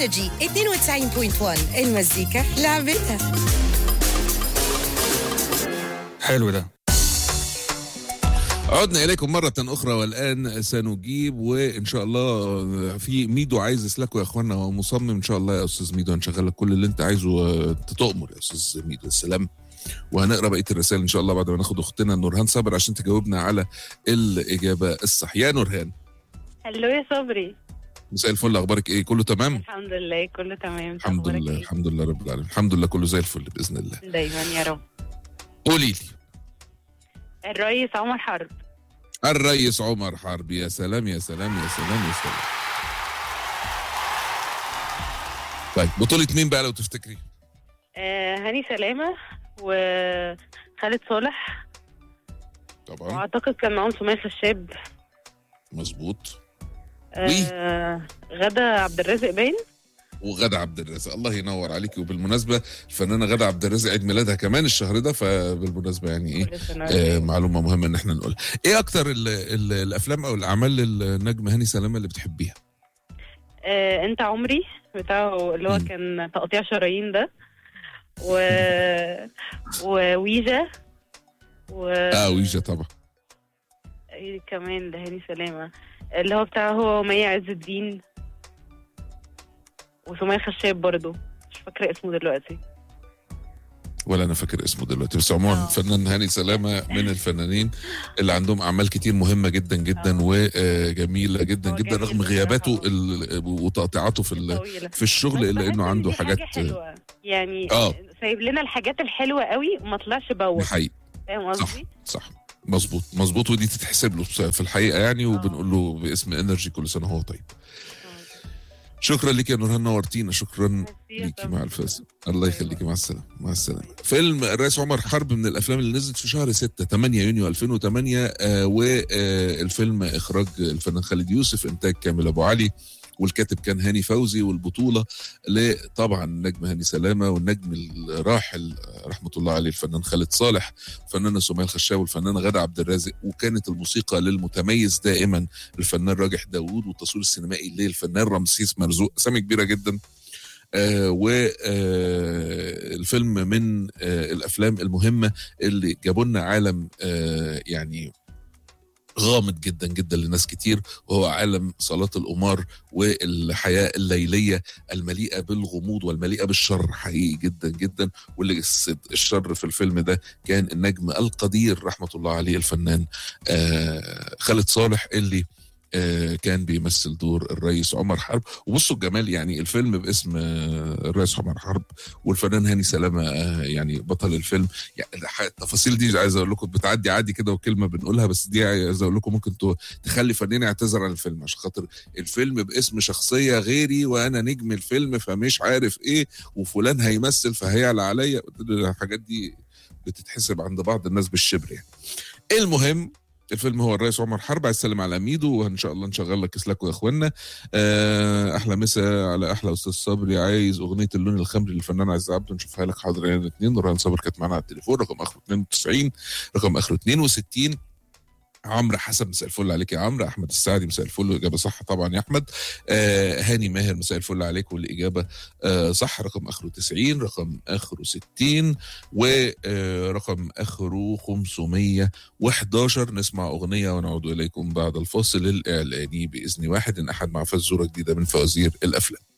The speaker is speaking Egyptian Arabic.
انرجي 92.1 المزيكا لعبتها حلو ده عدنا اليكم مره اخرى والان سنجيب وان شاء الله في ميدو عايز يسلكوا يا اخوانا هو مصمم ان شاء الله يا استاذ ميدو هنشغل لك كل اللي انت عايزه انت تؤمر يا استاذ ميدو السلام وهنقرا بقيه الرسائل ان شاء الله بعد ما ناخد اختنا نورهان صابر عشان تجاوبنا على الاجابه الصح يا نورهان هلو يا صبري مساء الفل اخبارك ايه كله تمام الحمد لله كله تمام الحمد أخبارك لله إيه؟ الحمد لله رب العالمين الحمد لله كله زي الفل باذن الله دايما يا رب قولي لي الرئيس عمر حرب الرئيس عمر حرب يا سلام يا سلام يا سلام يا سلام طيب بطولة مين بقى لو تفتكري؟ آه هاني سلامة وخالد صالح طبعا واعتقد كان معاهم سمية خشاب مظبوط آه غدا عبد الرازق باين وغادة عبد الرازق الله ينور عليكي وبالمناسبة الفنانة غادة عبد الرازق عيد ميلادها كمان الشهر ده فبالمناسبة يعني ايه كل سنة آه معلومة مهمة ان احنا نقولها ايه اكتر ال ال الافلام او الاعمال النجم هاني سلامة اللي بتحبيها؟ آه انت عمري بتاعه اللي هو مم. كان تقطيع شرايين ده و وويجا و اه ويجا طبعا إيه كمان لهاني سلامة اللي هو بتاع هو ومي عز الدين وسمية خشاب برضو مش فاكرة اسمه دلوقتي ولا انا فاكر اسمه دلوقتي بس عموما آه. الفنان هاني سلامه من الفنانين اللي عندهم اعمال كتير مهمه جدا جدا آه. وجميله جدا هو جدا جميل رغم بصراحة. غياباته ال- وتقطيعاته في ال- طويلة في الشغل بس الا بحس انه إن عنده دي حاجات حاجة حلوة يعني آه. سايب لنا الحاجات الحلوة قوي وما طلعش بوخ حقيقي فاهم صح قصدي؟ صح مظبوط مظبوط ودي تتحسب له في الحقيقه يعني وبنقول له باسم انرجي كل سنه وهو طيب شكرا لك يا نورهان نورتينا شكرا ميرسي يا ليكي صبري. مع الفاس الله يخليكي مع السلامه مع السلامه فيلم الرئيس عمر حرب من الافلام اللي نزلت في شهر 6 8 يونيو 2008 آه والفيلم اخراج الفنان خالد يوسف انتاج كامل ابو علي والكاتب كان هاني فوزي والبطوله لطبعا النجم هاني سلامه والنجم الراحل آه، رحمه الله عليه الفنان خالد صالح الفنانه سمية الخشاوي والفنانه غادة عبد الرازق وكانت الموسيقى للمتميز دائما الفنان راجح داوود والتصوير السينمائي للفنان رمسيس مرزوق اسامي كبيره جدا آه والفيلم من آه الافلام المهمه اللي جابوا لنا عالم آه يعني غامض جدا جدا لناس كتير وهو عالم صلاة القمار والحياة الليلية المليئة بالغموض والمليئة بالشر حقيقي جدا جدا واللي جسد الشر في الفيلم ده كان النجم القدير رحمة الله عليه الفنان آه خالد صالح اللي آه، كان بيمثل دور الرئيس عمر حرب وبصوا الجمال يعني الفيلم باسم آه، الرئيس عمر حرب والفنان هاني سلامه آه، يعني بطل الفيلم يعني الح- التفاصيل دي عايز اقول لكم بتعدي عادي كده وكلمه بنقولها بس دي عايز اقول لكم ممكن تو- تخلي فنان يعتذر عن الفيلم عشان خاطر الفيلم باسم شخصيه غيري وانا نجم الفيلم فمش عارف ايه وفلان هيمثل فهيعلى عليا الحاجات دي بتتحسب عند بعض الناس بالشبر يعني المهم الفيلم هو الرئيس عمر حرب عايز اسلم على ميدو وان شاء الله نشغل لك اسلاكوا يا اخوانا آه، احلى مسا على احلى استاذ صبري عايز اغنيه اللون الخمري للفنان عز عبده نشوفها لك حاضر يا الاثنين نوران صبر كانت معانا على التليفون رقم اخره 92 رقم اخره 62 عمرو حسن مساء الفل عليك يا عمرو احمد السعدي مساء الفل واجابه صح طبعا يا احمد آه هاني ماهر مساء الفل عليك والاجابه آه صح رقم اخره 90 رقم اخره 60 ورقم اخره 511 نسمع اغنيه ونعود اليكم بعد الفاصل الاعلاني باذن واحد ان احد مع فزوره جديده من فوازير الافلام